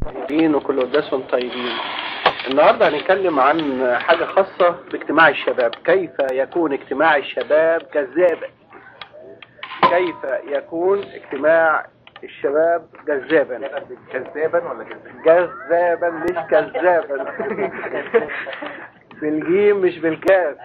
طيبين وكل قداس وانتم طيبين النهارده هنتكلم عن حاجة خاصة باجتماع الشباب كيف يكون اجتماع الشباب جذابا كيف يكون اجتماع الشباب جذابا كذابا ولا كذاب؟ جذابا مش كذابا بالجيم مش بالكاف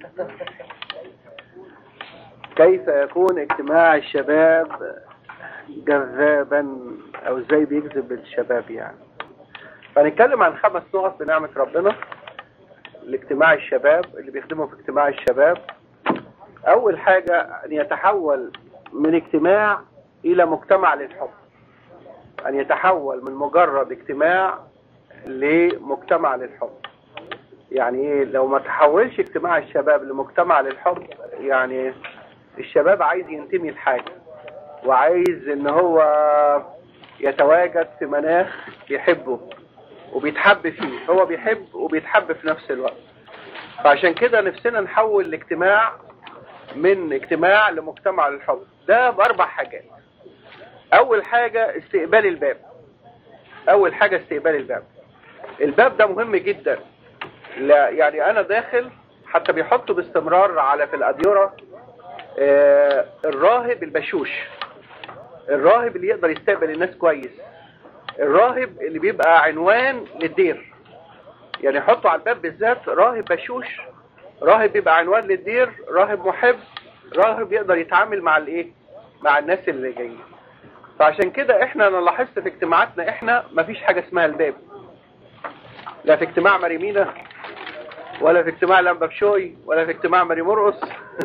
كيف يكون اجتماع الشباب جذابا او ازاي بيجذب الشباب يعني فهنتكلم عن خمس نقط بنعمة ربنا لاجتماع الشباب اللي بيخدموا في اجتماع الشباب اول حاجة ان يتحول من اجتماع الى مجتمع للحب ان يتحول من مجرد اجتماع لمجتمع للحب يعني ايه لو ما تحولش اجتماع الشباب لمجتمع للحب يعني الشباب عايز ينتمي لحاجة وعايز ان هو يتواجد في مناخ يحبه وبيتحب فيه هو بيحب وبيتحب في نفس الوقت فعشان كده نفسنا نحول الاجتماع من اجتماع لمجتمع للحب ده باربع حاجات اول حاجة استقبال الباب اول حاجة استقبال الباب الباب ده مهم جدا لا يعني انا داخل حتى بيحطوا باستمرار على في الاديرة آه الراهب البشوش الراهب اللي يقدر يستقبل الناس كويس الراهب اللي بيبقى عنوان للدير يعني يحطوا على الباب بالذات راهب بشوش راهب بيبقى عنوان للدير راهب محب راهب يقدر يتعامل مع الايه مع الناس اللي جايين فعشان كده احنا انا لاحظت في اجتماعاتنا احنا مفيش حاجة اسمها الباب لا في اجتماع مريمينا ولا في اجتماع لمبابشوي ولا في اجتماع مري مرقص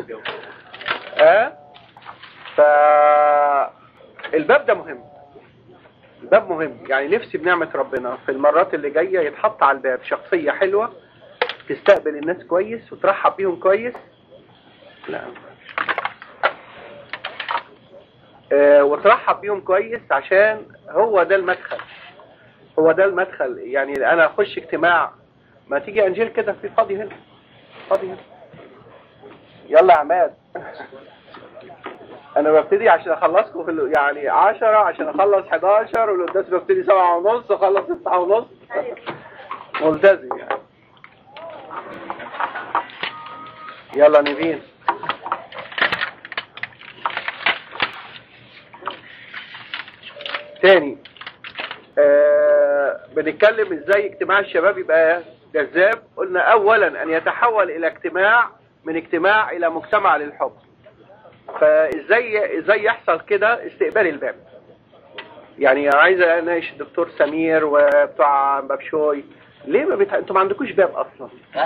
اه ف الباب ده مهم الباب مهم يعني نفسي بنعمة ربنا في المرات اللي جاية يتحط على الباب شخصية حلوة تستقبل الناس كويس وترحب بيهم كويس لا آه وترحب بيهم كويس عشان هو ده المدخل هو ده المدخل يعني انا اخش اجتماع ما تيجي انجيل كده في فاضي هنا فاضي هنا يلا يا عماد انا ببتدي عشان اخلصكم في ال- يعني 10 عشان اخلص 11 والقداس ببتدي 7 ونص اخلص 9 ونص ملتزم يعني يلا نيفين تاني آه بنتكلم ازاي اجتماع الشباب يبقى جذاب قلنا اولا ان يتحول الى اجتماع من اجتماع الى مجتمع للحب فازاي ازاي يحصل كده استقبال الباب يعني عايز اناقش الدكتور سمير وبتوع بابشوي ليه ما بيتح... انتوا ما عندكوش باب اصلا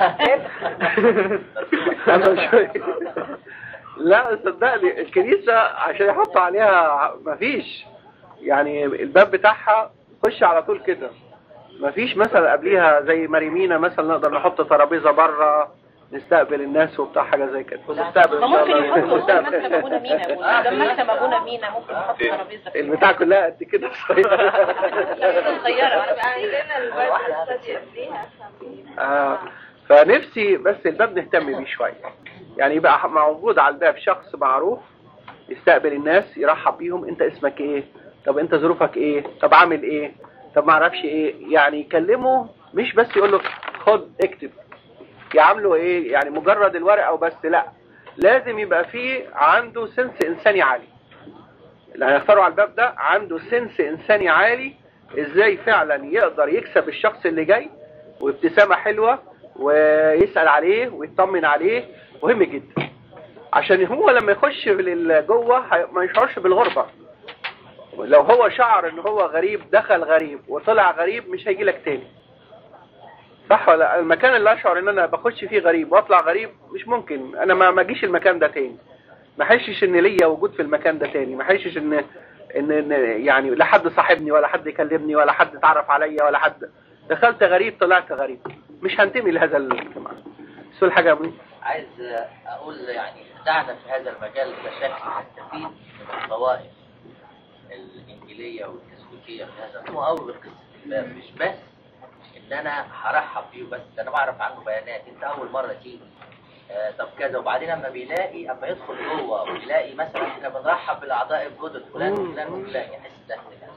أنا شوي. لا صدقني الكنيسة عشان يحطوا عليها مفيش يعني الباب بتاعها خش على طول كده مفيش مثلا قبليها زي مريمينا مثلا نقدر نحط ترابيزة بره نستقبل الناس وبتاع حاجة زي كده ونستقبل ما ممكن يحطوا نستقبل. قدام مكتب ابونا مينا قدام مكتب ابونا مينا ممكن يحط ترابيزه كده. البتاع كلها قد كده صغيرة صغيره عندنا الباب فيها آه فنفسي بس الباب نهتم بيه شوية يعني يبقى موجود على الباب شخص معروف يستقبل الناس يرحب بيهم انت اسمك ايه طب انت ظروفك ايه طب عامل ايه طب ما اعرفش ايه يعني يكلمه مش بس يقول له خد اكتب يعامله ايه يعني مجرد الورقة وبس لا لازم يبقى فيه عنده سنس انساني عالي اللي هيختاروا على الباب ده عنده سنس انساني عالي ازاي فعلا يقدر يكسب الشخص اللي جاي وابتسامة حلوة ويسأل عليه ويطمن عليه مهم جدا عشان هو لما يخش لل- جوه هي- ما يشعرش بالغربة لو هو شعر ان هو غريب دخل غريب وطلع غريب مش هيجي لك تاني صح ولا لأ؟ المكان اللي اشعر ان انا بخش فيه غريب واطلع غريب مش ممكن انا ما ما اجيش المكان ده تاني ما احسش ان ليا وجود في المكان ده تاني ما احسش ان ان إن يعني لا حد صاحبني ولا حد يكلمني ولا حد اتعرف عليا ولا حد دخلت غريب طلعت غريب مش هنتمي لهذا الاجتماع سؤال حاجه يا منى؟ عايز اقول يعني دعنا في هذا المجال بشكل نستفيد من الطوائف الانجيليه والكاثوليكيه في هذا الموضوع قوي بقصه الباب مش بس ان انا هرحب بيه بس ده انا بعرف عنه بيانات انت اول مره تيجي آه، طب كذا وبعدين اما بيلاقي اما يدخل جوه ويلاقي مثلا احنا بنرحب بالاعضاء الجدد فلان وفلان وفلان يحس ده اهتمام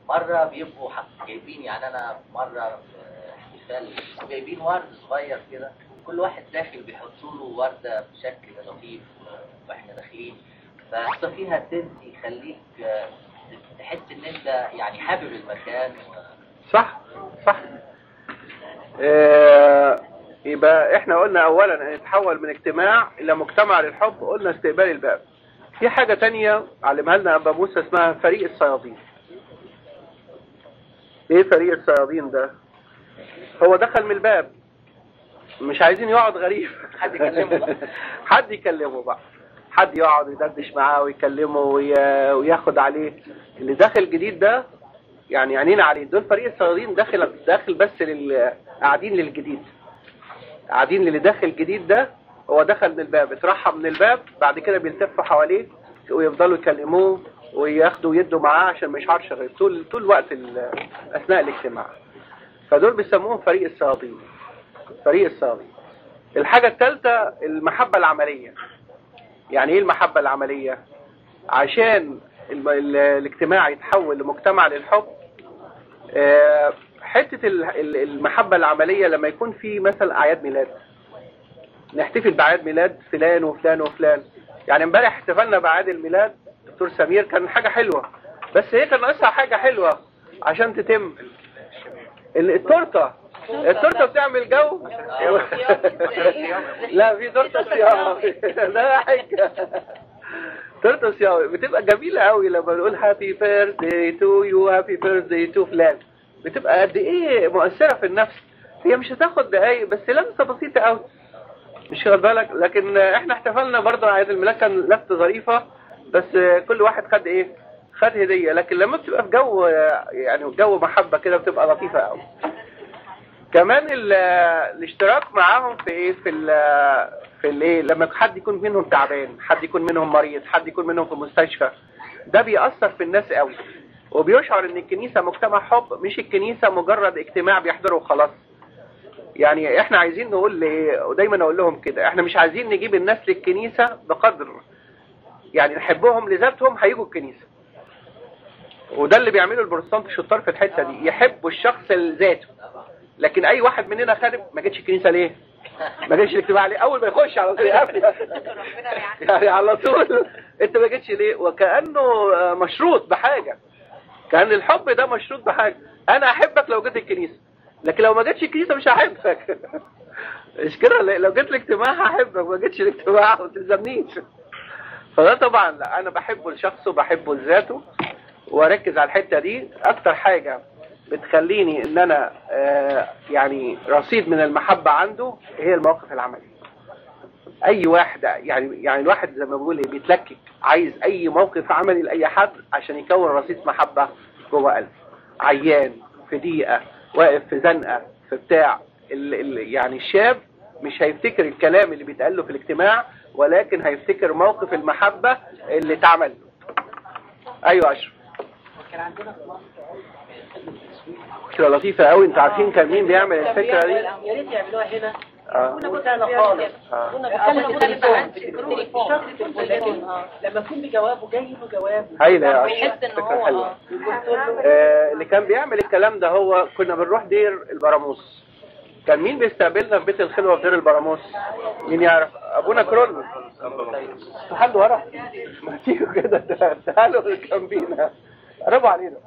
مرة بيبقوا حق- جايبين يعني أنا مرة في احتفال جايبين ورد صغير كده كل واحد داخل بيحطوا له وردة بشكل لطيف واحنا داخلين فحط فيها تنس يخليك آه، تحس ان انت يعني حابب المكان و- صح صح آه، يبقى احنا قلنا اولا ان يتحول من اجتماع الى مجتمع للحب قلنا استقبال الباب في حاجة تانية علمها لنا ابا موسى اسمها فريق الصيادين ايه فريق الصيادين ده هو دخل من الباب مش عايزين يقعد غريب حد يكلمه بقى. حد يكلمه بقى حد يقعد يدردش معاه ويكلمه وي- وياخد عليه اللي داخل جديد ده يعني عينينا عليه دول فريق الصيادين داخل داخل بس لل قاعدين للجديد قاعدين للي داخل جديد ده هو دخل من الباب اترحب من الباب بعد كده بيلتفوا حواليه ويفضلوا يكلموه وياخدوا ويدوا معاه عشان ما يشعرش غير طول طول وقت ال- اثناء الاجتماع فدول بيسموهم فريق الصيادين فريق الصيادين الحاجة الثالثة المحبة العملية يعني ايه المحبة العملية عشان الم- ال- الاجتماع يتحول لمجتمع للحب آه، حتة ال- ال- المحبة العملية لما يكون في مثلا أعياد ميلاد نحتفل بأعياد ميلاد فلان وفلان وفلان يعني امبارح احتفلنا بأعياد الميلاد دكتور سمير كان حاجة حلوة بس هي كان ناقصها حاجة حلوة عشان تتم ال- التورتة التورتة بتعمل جو لا في تورتة صيام لا حاجة تورته صيام بتبقى جميلة قوي لما نقول هابي بيرثدي تو يو هابي بيرثدي تو فلان بتبقى قد ايه مؤثرة في النفس هي مش هتاخد دقايق بس لمسة بسيطة قوي مش واخد بالك لكن احنا احتفلنا برضه عيد الميلاد كان لفة ظريفة بس كل واحد خد ايه خد هدية لكن لما بتبقى في جو يعني جو محبة كده بتبقى لطيفة قوي كمان ال- الاشتراك معاهم في ايه في ال في الايه لما حد يكون منهم تعبان حد يكون منهم مريض حد يكون منهم في مستشفى ده بيأثر في الناس قوي وبيشعر ان الكنيسة مجتمع حب مش الكنيسة مجرد اجتماع بيحضروا وخلاص يعني احنا عايزين نقول ل- ودايما اقول لهم كده احنا مش عايزين نجيب الناس للكنيسة بقدر يعني نحبهم لذاتهم هيجوا الكنيسة وده اللي بيعمله البروتستانت الشطار في الحتة دي يحبوا الشخص لذاته لكن اي واحد مننا خارب ما جتش الكنيسة ليه ما جتش الاجتماع ليه اول ما يخش على طول يقفل. يعني على طول انت ما جتش ليه وكأنه آه، مشروط بحاجة كان الحب ده مشروط بحاجة انا احبك لو جيت الكنيسة لكن لو ما جيتش الكنيسة مش هحبك مش كده لو جيت الاجتماع هحبك ما جيتش الاجتماع ما تلزمنيش فده طبعا لا انا بحبه لشخصه بحبه لذاته واركز على الحتة دي اكتر حاجة بتخليني ان انا آه، يعني رصيد من المحبة عنده هي المواقف العملية اي واحد يعني يعني الواحد زي ما بيقول إيه، بيتلكك عايز اي موقف عملي لاي حد عشان يكون رصيد محبة جوه قلبه عيان في دقيقة واقف في زنقة في بتاع ال ال يعني الشاب مش هيفتكر الكلام اللي بيتقال له في الاجتماع ولكن هيفتكر موقف المحبة اللي اتعمل له. ايوه اشرف كان عندنا في مصر فكرة لطيفة قوي انتوا عارفين كان مين بيعمل الفكرة دي يا ريت يعملوها هنا اه كنا بنتكلم خالص آه. كنا بنتكلم بالتليفون بالتليفون لكن لما يكون بجوابه جاي له جواب هايلة يا ويحس اشرف ان فكرة هو حلوة اه قلت له آه، اللي كان بيعمل الكلام ده هو كنا بنروح دير البراموس كان مين بيستقبلنا في بيت الخلوة في دير البراموس مين يعرف ابونا كرول حد ورا ما تيجوا كده تعالوا اللي كان بينا قربوا علينا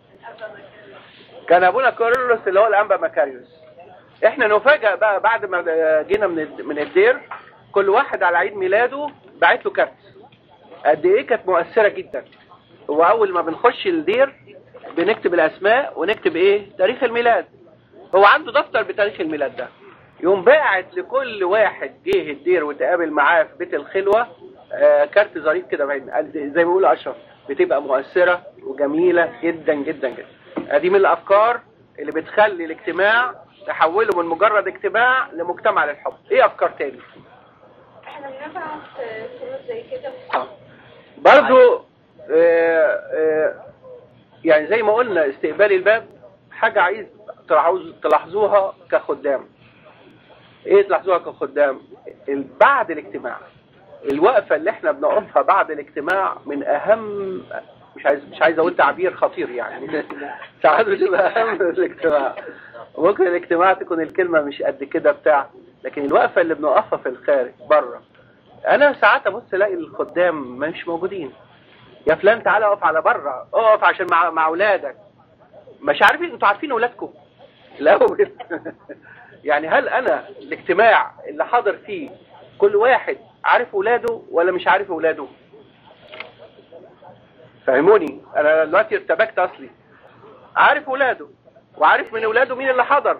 كان ابونا كورولوس اللي هو الانبا مكاريوس احنا نفاجئ بقى بعد ما جينا من الد- من الدير كل واحد على عيد ميلاده بعت له كارت قد ايه كانت مؤثرة جدا هو اول ما بنخش الدير بنكتب الاسماء ونكتب ايه تاريخ الميلاد هو عنده دفتر بتاريخ الميلاد ده يقوم باعت لكل واحد جه الدير وتقابل معاه في بيت الخلوة آه كارت ظريف كده باين قال- زي ما بيقولوا اشرف بتبقى مؤثرة وجميلة جدا جدا جدا آه دي من الافكار اللي بتخلي الاجتماع تحوله من مجرد اجتماع لمجتمع للحب ايه افكار تاني احنا بنبعت صورة زي كده برضو آه، آه، يعني زي ما قلنا استقبال الباب حاجة عايز تلاحظ- تلاحظوها كخدام ايه تلاحظوها كخدام ال- بعد الاجتماع الوقفة اللي احنا بنقفها بعد الاجتماع من اهم مش عايز مش عايز اقول تعبير خطير يعني ساعات بتبقى اهم من الاجتماع ممكن الاجتماع تكون الكلمه مش قد كده بتاع لكن الوقفه اللي بنوقفها في الخارج بره انا ساعات ابص الاقي الخدام مش موجودين يا فلان تعالى اقف على بره اقف عشان مع مع اولادك مش عارفين انتوا عارفين اولادكم الاول يعني هل انا الاجتماع اللي حاضر فيه كل واحد عارف اولاده ولا مش عارف اولاده فهموني انا دلوقتي ارتبكت اصلي عارف اولاده وعارف من اولاده مين اللي حضر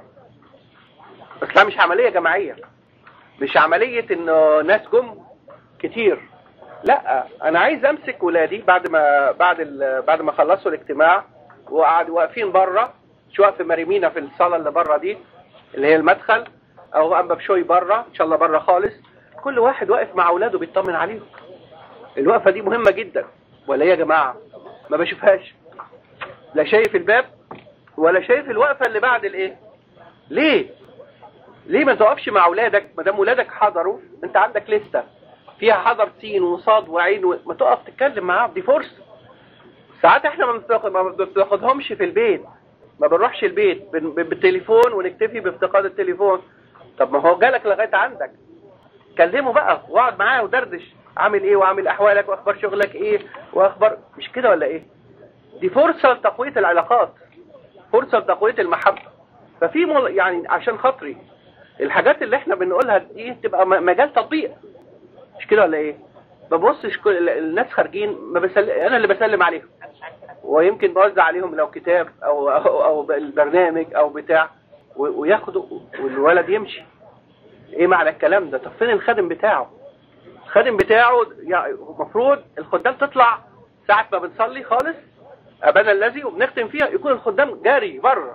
بس لا مش عملية جماعية مش عملية انه ناس جم كتير لا انا عايز امسك ولادي بعد ما بعد ال... بعد ما خلصوا الاجتماع وقعدوا واقفين بره شويه في مريمينا في الصاله اللي بره دي اللي هي المدخل او انبا بشوي بره ان شاء الله بره خالص كل واحد واقف مع اولاده بيطمن عليهم الوقفه دي مهمه جدا ولا إيه يا جماعه ما بشوفهاش لا شايف الباب ولا شايف الوقفه اللي بعد الايه ليه ليه ما تقفش مع اولادك ما دام اولادك حضروا انت عندك لسته فيها حضر سين وصاد وعين و... ما تقف تتكلم معاهم دي فرصه ساعات احنا ما بنتاخد- ما بناخدهمش في البيت ما بنروحش البيت بن... ب- بالتليفون ونكتفي بافتقاد التليفون طب ما هو جالك لغايه عندك كلمه بقى واقعد معاه ودردش عامل ايه وعامل احوالك واخبار شغلك ايه واخبار مش كده ولا ايه دي فرصه لتقويه العلاقات فرصه لتقويه المحبه ففي مل... يعني عشان خاطري الحاجات اللي احنا بنقولها دي تبقى م- مجال تطبيق مش كده ولا ايه ببصش كل ال- الناس خارجين ما بسل... انا اللي بسلم عليهم ويمكن بوزع عليهم لو كتاب او او, أو البرنامج او بتاع و- وياخدوا والولد يمشي ايه معنى الكلام ده طب فين الخادم بتاعه الخادم بتاعه يعني المفروض الخدام تطلع ساعة ما بنصلي خالص أبانا الذي وبنختم فيها يكون الخدام جاري بره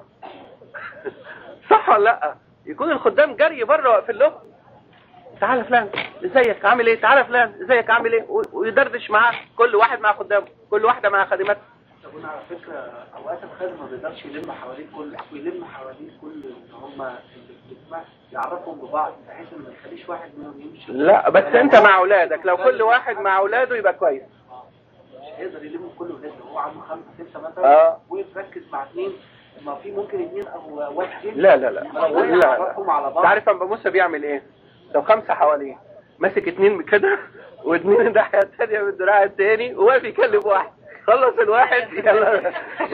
صح ولا لا يكون الخدام جري بره واقفين له تعالى فلان ازيك عامل ايه تعالى فلان ازيك عامل ايه و- ويدردش معاه كل واحد مع خدامه كل واحده مع خادمتها طب انا على فكره اوقات الخادم ما بيقدرش يلم حواليه كل ويلم حواليه كل ان هم اللي بتسمع يعرفهم ببعض بحيث ان ما يخليش واحد منهم يمشي لا بس انت مع اولادك لو كل واحد مع اولاده يبقى كويس مش هيقدر يلم كل ولاده هو عنده خمسه سته مثلا اه ويتركز مع اثنين ما في ممكن اثنين او واحد لا لا لا لو لا يعرفهم على انت بعض عارف ابو موسى بيعمل ايه لو خمسه حواليه ماسك اتنين كده واتنين الناحيه الثانيه من الدراع الثاني وواقف يكلم واحد خلص الواحد يلا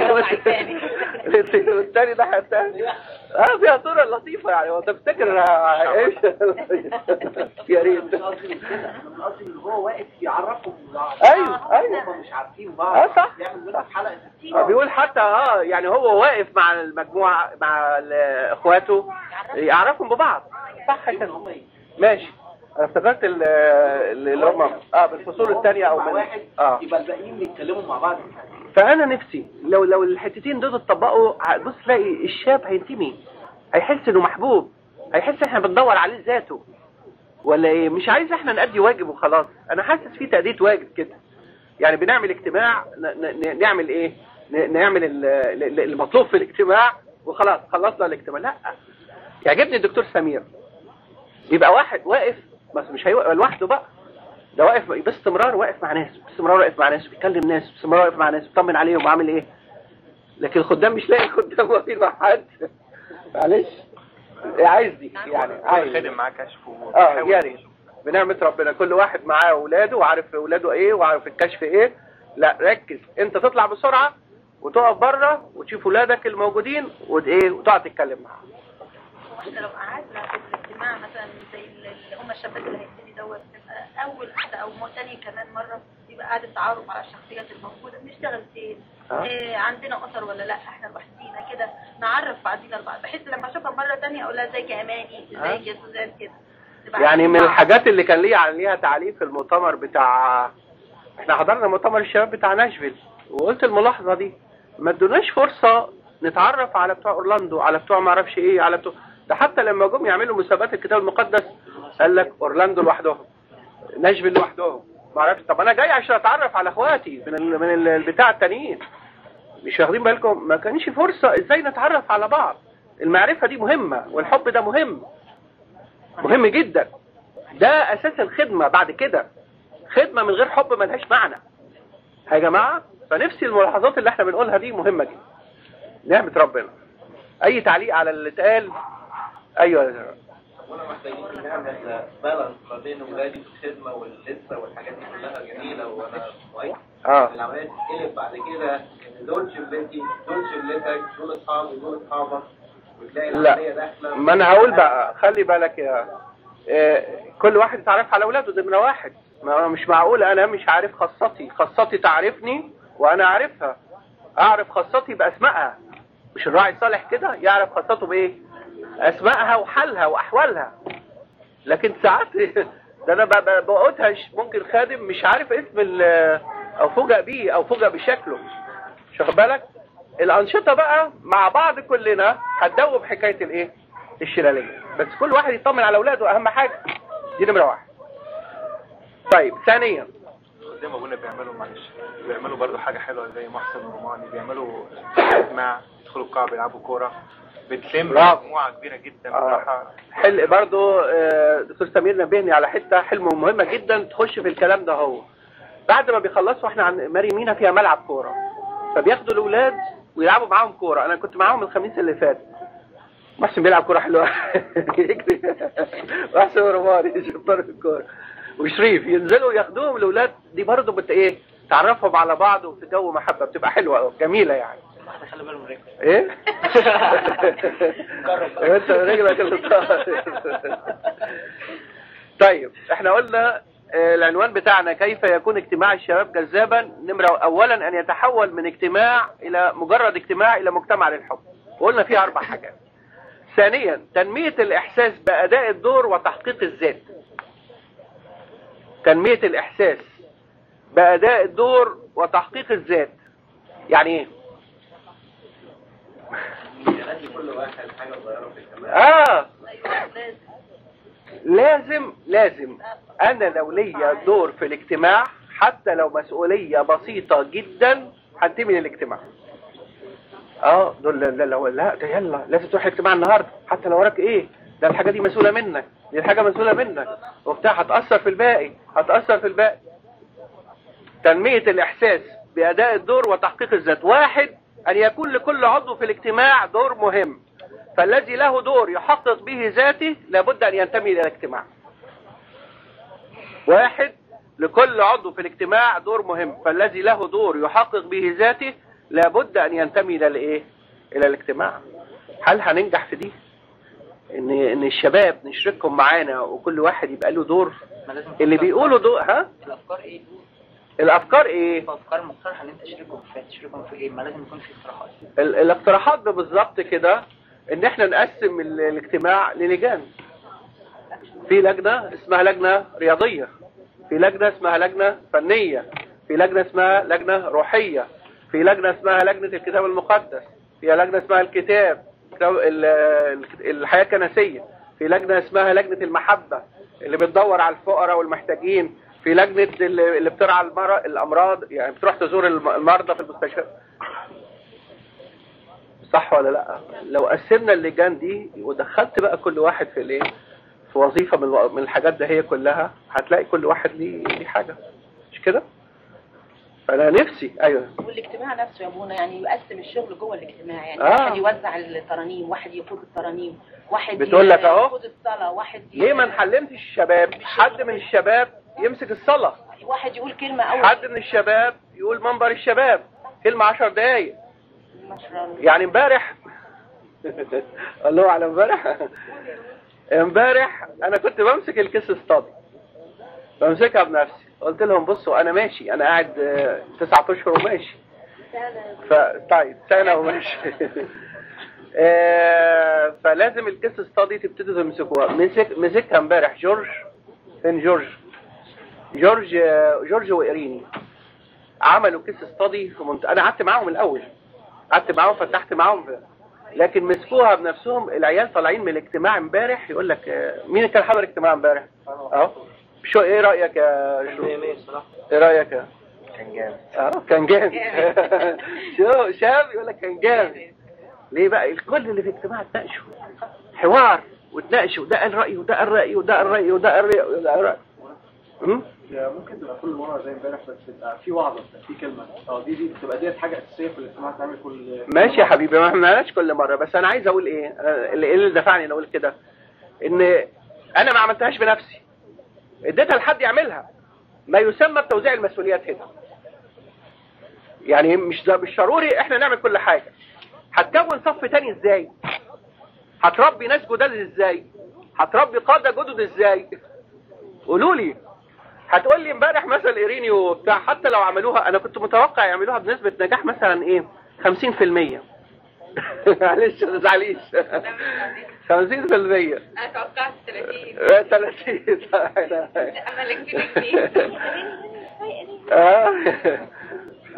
والثاني الناحيه الثانيه اه فيها صوره لطيفه يعني هو تفتكر ايش يا ريت مش قصدي كده انا من قصدي ان هو واقف يعرفهم ببعض ايوه ايوه هم مش عارفين بعض اه صح. يعمل منهم حلقه آه، بيقول حتى اه يعني هو واقف مع المجموعه مع ال- اخواته يعرفهم ببعض صح ان كده هم ي- ماشي انا افتكرت ال- اللي هم اه بالفصول الثانيه او مع من واحد اه يبقى الباقيين بيتكلموا مع بعض فانا نفسي لو لو الحتتين دول اتطبقوا ع- بص تلاقي الشاب هينتمي هيحس انه محبوب هيحس احنا بندور عليه ذاته ولا ايه مش عايز احنا نأدي واجب وخلاص انا حاسس في تأدية واجب كده يعني بنعمل اجتماع ن- ن- نعمل ايه ن- نعمل ال- ال- المطلوب في الاجتماع وخلاص خلصنا الاجتماع لا يعجبني الدكتور سمير يبقى واحد واقف بس مش هيبقى لوحده بقى ده واقف باستمرار واقف مع ناس باستمرار واقف مع ناس بيكلم ناس باستمرار واقف مع ناس بيطمن عليهم وعامل ايه لكن الخدام مش لاقي خدام واقفين مع حد معلش عايز دي يعني عايز خدم معاه كشف اه يا ريت بنعمة ربنا كل واحد معاه اولاده وعارف اولاده ايه وعارف الكشف ايه لا ركز انت تطلع بسرعة وتقف بره وتشوف ولادك الموجودين وايه وتقعد تتكلم معاهم واحنا لو قعدنا في الاجتماع مثلا زي اللي هم الشباب اللي هيبتدي دوت تبقى اول واحده او مو- تاني كمان مره يبقى قاعده تعارف على الشخصيات الموجوده بنشتغل فين آه. إيه عندنا اسر ولا لا احنا لوحدينا كده نعرف بعضينا البعض بحيث لما اشوفها مره تانية اقول لها ازيك يا اماني آه. ازيك يا سوزان كده نبقى يعني عارفين من بعض. الحاجات اللي كان ليها ليها تعليق في المؤتمر بتاع احنا حضرنا مؤتمر الشباب بتاع ناشفيل وقلت الملاحظة دي ما ادوناش فرصة نتعرف على بتوع اورلاندو على بتوع ما اعرفش ايه على بتوع ده حتى لما جم يعملوا مسابقات الكتاب المقدس قال لك اورلاندو لوحدهم ناشفيل لوحدهم ما اعرفش طب انا جاي عشان اتعرف على اخواتي من ال... من ال- البتاع التانيين مش واخدين بالكم ما كانش فرصة ازاي نتعرف على بعض المعرفة دي مهمة والحب ده مهم مهم جدا ده اساس الخدمة بعد كده خدمة من غير حب ملهاش معنى يا جماعة فنفسي الملاحظات اللي احنا بنقولها دي مهمة جدا نعمة ربنا اي تعليق على اللي اتقال ايوه يا جماعة. وانا محتاجين نعمل بالانس ما بين ولادي في الخدمه واللسه والحاجات دي كلها جميله وانا كويس اه العمليه تتقلب بعد كده ان دول شلتي دول شلتك دول اصحابي دول اصحابك وتلاقي العمليه لا داخله ما انا هقول بقى خلي بالك يا آه، كل واحد يتعرف على اولاده ده من واحد ما مش معقول انا مش عارف خاصتي خاصتي تعرفني وانا اعرفها اعرف خاصتي باسمائها مش الراعي الصالح كده يعرف خاصته بايه اسمائها وحالها واحوالها لكن ساعات ده انا ب- ب- بقولها ممكن خادم مش عارف اسم ال- او فوجئ بيه او فوجئ بشكله مش واخد بالك الانشطه بقى مع بعض كلنا هتدوب حكايه الايه الشلاليه بس كل واحد يطمن على اولاده اهم حاجه دي نمره واحد طيب ثانيا زي ما قلنا بيعملوا معلش بيعملوا برضو حاجة حلوة زي محسن الروماني بيعملوا اجتماع يدخلوا القاعة بيلعبوا كورة بتلم برافو. مجموعة كبيرة جدا آه. بصراحة حل برضو آه، دكتور سمير نبهني على حته حلم مهمه جدا تخش في الكلام ده هو بعد ما بيخلصوا احنا عن ماري مينا فيها ملعب كوره فبياخدوا الاولاد ويلعبوا معاهم كوره انا كنت معاهم الخميس اللي فات محسن بيلعب كوره حلوه يجري محسن رماني شطار في الكوره وشريف ينزلوا ياخدوهم الاولاد دي برضو بت ايه تعرفهم على بعض وفي جو محبه بتبقى حلوه جميله يعني خلي بالهم رجلك ايه انت رجلك اللي طار. طيب احنا قلنا آه، العنوان بتاعنا كيف يكون اجتماع الشباب جذابا نمرة اولا ان يتحول من اجتماع الى مجرد اجتماع الى مجتمع للحب وقلنا فيها اربع حاجات ثانيا تنمية الاحساس باداء الدور وتحقيق الذات تنمية الاحساس باداء الدور وتحقيق الذات يعني ايه ندي كل واحد حاجه صغيره في الكلام اه ايوه لازم لازم لازم انا لو ليا دور في الاجتماع حتى لو مسؤولية بسيطة جدا هنتمي للاجتماع اه دول لا لا لا, لا ده يلا لازم تروح الاجتماع النهارده حتى لو وراك ايه ده الحاجة دي مسؤولة منك دي الحاجة مسؤولة منك وبتاع هتأثر في الباقي هتأثر في الباقي تنمية الإحساس بأداء الدور وتحقيق الذات واحد أن يكون لكل عضو في الاجتماع دور مهم فالذي له دور يحقق به ذاته لابد أن ينتمي إلى الاجتماع واحد لكل عضو في الاجتماع دور مهم فالذي له دور يحقق به ذاته لابد أن ينتمي إلى الإيه؟ إلى الاجتماع هل هننجح في دي؟ إن إن الشباب نشركهم معانا وكل واحد يبقى له دور ما لازم اللي بيقولوا دور ها؟ الافكار ايه الأفكار إيه؟ الافكار المقترحه اللي انت تشاركهم فيها تشاركهم في ايه ما لازم يكون في اقتراحات ال- الاقتراحات ده بالظبط كده ان احنا نقسم ال- الاجتماع للجان في لجنة اسمها لجنة رياضية في لجنة اسمها لجنة فنية في لجنة اسمها لجنة روحية في لجنة اسمها لجنة الكتاب المقدس في لجنة اسمها الكتاب كتاب- ال- ال- الحياة الكنسية في لجنة اسمها لجنة المحبة اللي بتدور على الفقراء والمحتاجين في لجنة اللي اللي بترعى المر- الأمراض يعني بتروح تزور الم- المرضى في المستشفى صح ولا لا لو قسمنا اللجان دي ودخلت بقى كل واحد في الايه في وظيفة من الو- من الحاجات ده هي كلها هتلاقي كل واحد ليه ليه حاجة مش كده فانا نفسي ايوه والاجتماع نفسه يا ابونا يعني يقسم الشغل جوه الاجتماع يعني آه. واحد يوزع الترانيم واحد يقود الترانيم واحد بتقول لك أهو. يقود الصلاة واحد ي- ليه ما نحلمتش الشباب حد من الشباب يمسك الصلاة واحد يقول كلمة أول حد من الشباب يقول منبر الشباب كلمة عشر دقايق مشروع. يعني امبارح الله على امبارح امبارح انا كنت بمسك الكيس ستادي بمسكها بنفسي قلت لهم بصوا انا ماشي انا قاعد آه، تسعة اشهر وماشي ف طيب سنة وماشي آه، فلازم الكيس ستادي تبتدوا تمسكوها مسك مسكها امبارح جورج فين جورج جورج آه، جورج وإيريني عملوا كيس ستادي في منطقة انا قعدت معاهم الاول قعدت معاهم فتحت معاهم في- لكن مسكوها بنفسهم العيال طالعين من الاجتماع امبارح يقول لك آه، مين كان حضر اجتماع امبارح اهو شو ايه رايك يا شو ايه رايك يا كان جامد اه كان جامد شو شاب يقول لك كان جامد ليه بقى الكل اللي في الاجتماع اتناقشوا حوار واتناقشوا وده قال رايه وده قال رايه وده قال رايه وده قال رايه وده قال رايه أم؟ ممكن تبقى كل مره زي امبارح بس تبقى في وعظه في كلمه اه دي دي بتبقى ديت حاجه اساسيه في الاجتماع تعمل كل ماشي يا حبيبي ما عملناش كل مره بس انا عايز اقول ايه أنا اللي إيه اللي دفعني اني اقول كده ان انا ما عملتهاش بنفسي اديتها لحد يعملها ما يسمى بتوزيع المسؤوليات هنا يعني مش مش ضروري احنا نعمل كل حاجه هتكون صف تاني ازاي هتربي ناس جداد ازاي هتربي قاده جدد ازاي قولوا لي هتقول لي امبارح مثلا ايرينيو بتاع حتى لو عملوها انا كنت متوقع يعملوها بنسبه نجاح مثلا ايه 50% معلش ما تزعليش 50% انا توقعت 30 30 املك في اه ف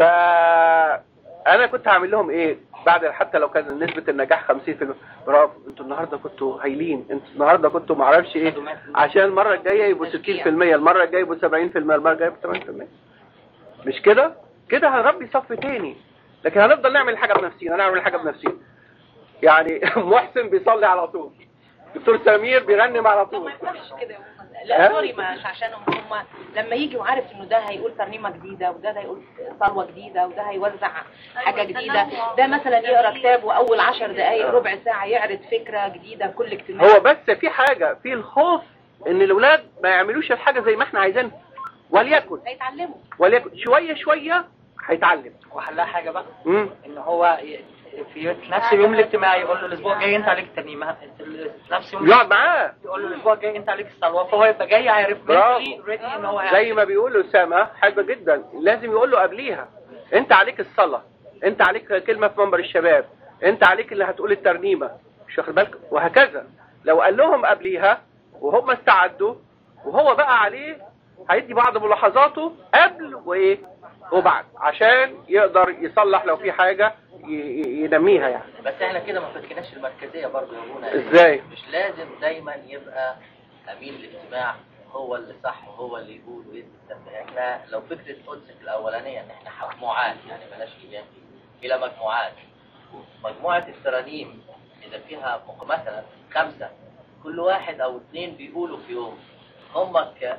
انا كنت هعمل لهم ايه بعد حتى لو كان نسبة النجاح 50% برافو انتوا النهارده كنتوا هايلين انتوا النهارده كنتوا معرفش ايه عشان المرة الجاية يبقوا 60% المرة الجاية يبقوا 70% المرة الجاية يبقوا 80% مش كده كده هنربي صف تاني لكن هنفضل نعمل الحاجة بنفسينا نعمل الحاجة بنفسينا يعني محسن بيصلي على طول دكتور سمير بيرنم على طول ما ينفعش كده يا ماما. ها؟ لا سوري مش عشانهم هم لما يجي وعارف انه ده هيقول ترنيمه جديده وده ده هيقول صلوه جديده وده هيوزع حاجه جديده ده مثلا يقرا كتاب واول عشر دقائق ربع ساعه يعرض فكره جديده كل اجتماع هو بس في حاجة في الخوف ان الاولاد ما يعملوش الحاجة زي ما احنا عايزينها وليكن هيتعلموا وليكن شوية شوية هيتعلم وحلها حاجه بقى مم. ان هو ي- في نفس اليوم الاجتماعي يقول له الاسبوع الجاي انت عليك الترنيمه في نفس يوم يقعد معاه يقول له الاسبوع الجاي انت عليك الصلوه فهو يبقى جاي عارف برافو. ريدي ان هو زي ما بيقول أسامة حلوة جدا لازم يقول له قبليها انت عليك الصلاة انت عليك كلمة في منبر الشباب انت عليك اللي هتقول الترنيمة مش واخد بالك وهكذا لو قال لهم قبليها وهم استعدوا وهو بقى عليه هيدي بعض ملاحظاته قبل وايه وبعد عشان يقدر يصلح لو في حاجة ي- ي- ينميها يعني بس احنا كده ما فكناش المركزية برضه يا ابونا ازاي مش لازم دايما يبقى امين الاجتماع هو اللي صح وهو اللي يقول ويدي التنبيه احنا لو فكرة قدسك الاولانية ان احنا مجموعات يعني بلاش ايام الى مجموعات مجموعة الترانيم اذا فيها مق- مثلا خمسة كل واحد او اثنين بيقولوا في يوم هم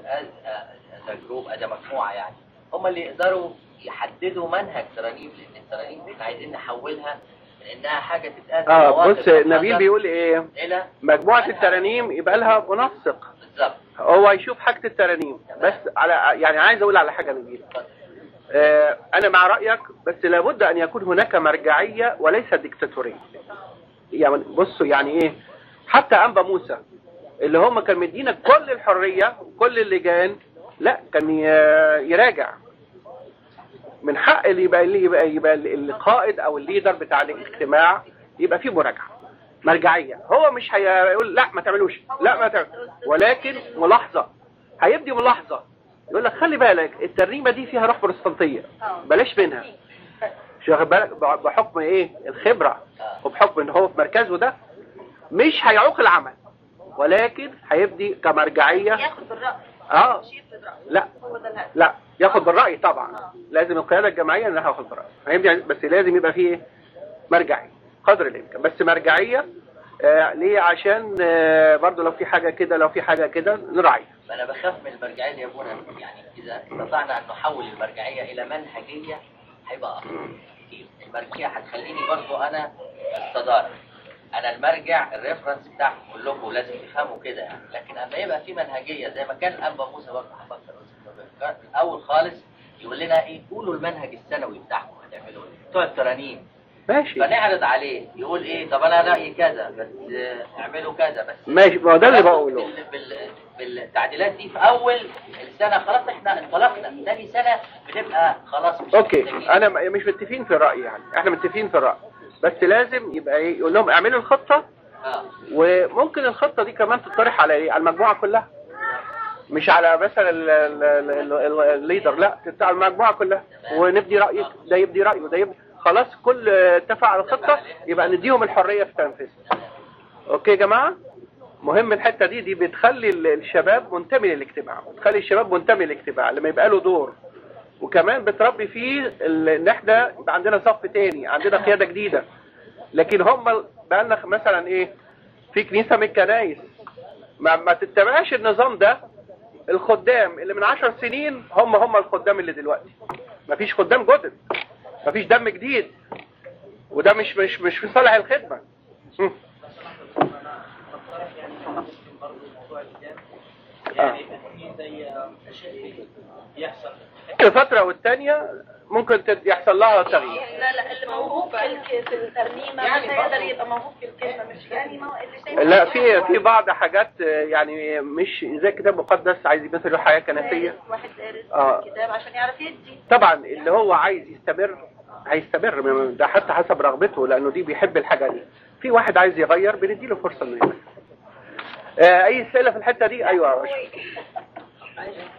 از جروب از مجموعة يعني هم اللي يقدروا يحددوا منهج ترانيم لان الترانيم احنا عايزين نحولها من انها حاجة تتقال في اه مواقف بص نبيل محددة بيقول ايه الى مجموعة الترانيم يبقى لها منسق بالظبط هو يشوف حاجة الترانيم بس على يعني عايز اقول على حاجة نبيل آه انا مع رأيك بس لابد ان يكون هناك مرجعية وليس ديكتاتورية يعني بصوا يعني ايه حتى انبا موسى اللي هم كان مدينا كل الحرية وكل اللجان لا كان ي- يراجع من حق اللي يبقى اللي يبقى, يبقى القائد او الليدر بتاع الاجتماع يبقى فيه مراجعة مرجعية هو مش هيقول لا ما تعملوش لا ما تعمل ولكن ملاحظة هيبدي ملاحظة يقول لك خلي بالك الترنيمة دي فيها روح بروتستانتية بلاش منها مش واخد بالك بحكم ايه الخبرة وبحكم ان هو في مركزه ده مش هيعوق العمل ولكن هيبدي كمرجعية ياخد بالرأي اه مش يفرض رأي لا هو ده الهدف لا ياخد بالرأي طبعا لازم القيادة الجماعية انها تاخد بالرأي فهمت يعني؟ بس لازم يبقى فيه مرجعية قدر الامكان بس مرجعية آه ليه عشان آه برضو لو في حاجة كده لو في حاجة كده نراعيها فانا بخاف من المرجعيه دي يا ابونا يعني اذا استطعنا ان نحول المرجعيه الى منهجيه هيبقى افضل كتير المرجعيه هتخليني برضو انا الصداره انا المرجع الريفرنس بتاعكم كلكم لازم تفهموا كده يعني لكن اما يبقى في منهجيه زي ما كان الانبا موسى برضه هفكر في الاول خالص يقول لنا ايه قولوا المنهج السنوي بتاعكم هتعملوا ايه بتوع الترانيم ماشي فنعرض عليه يقول ايه طب انا رايي كذا بس آه، اعملوا كذا بس ماشي ما هو ده اللي بقوله بال- بال- بالتعديلات دي في اول السنه خلاص احنا انطلقنا ثاني سنه بنبقى خلاص مش اوكي محتاجين. انا م- مش متفقين في الرأي يعني احنا متفقين في الرأي بس لازم يبقى ايه يقول لهم اعملوا الخطة اه وممكن الخطة دي كمان تطرح على ايه على المجموعة كلها مش على مثلا ال- ال- ال- ال- الليدر لا تت- على المجموعة كلها ونبدي رأيك ده يبدي رأيه وده يبدي خلاص كل اتفق على الخطة يبقى نديهم الحرية في تنفيذها اوكي يا جماعة مهم الحتة دي دي بتخلي ال- الشباب منتمي للاجتماع بتخلي الشباب منتمي للاجتماع لما يبقى له دور وكمان بتربي فيه ال- ان احنا يبقى عندنا صف تاني عندنا قيادة جديدة لكن هم بقى لنا مثلا ايه في كنيسة من الكنايس ما, ما تتبعش النظام ده الخدام اللي من عشر سنين هم هم الخدام اللي دلوقتي مفيش خدام جدد مفيش دم جديد وده مش مش مش في صالح الخدمة مم. يعني يبقى في زي تشكيل يحصل فترة والتانية ممكن تد- يحصل لها تغيير لا لا اللي موهوب في الك- في الترنيمه يعني مش هيقدر برضه- يبقى موهوب في الكلمه مش يعني ما هو اللي شايف لا في في بعض حاجات آه، يعني مش زي الكتاب المقدس عايز مثلا له حياة كنسية واحد دارس آه. الكتاب عشان يعرف يدي طبعا اللي هو عايز يستمر هيستمر م- ده حتى حسب رغبته لانه دي بيحب الحاجة دي في واحد عايز يغير بنديله فرصة انه يغير آه، اي اسئلة في الحتة دي ايوه يا باشا.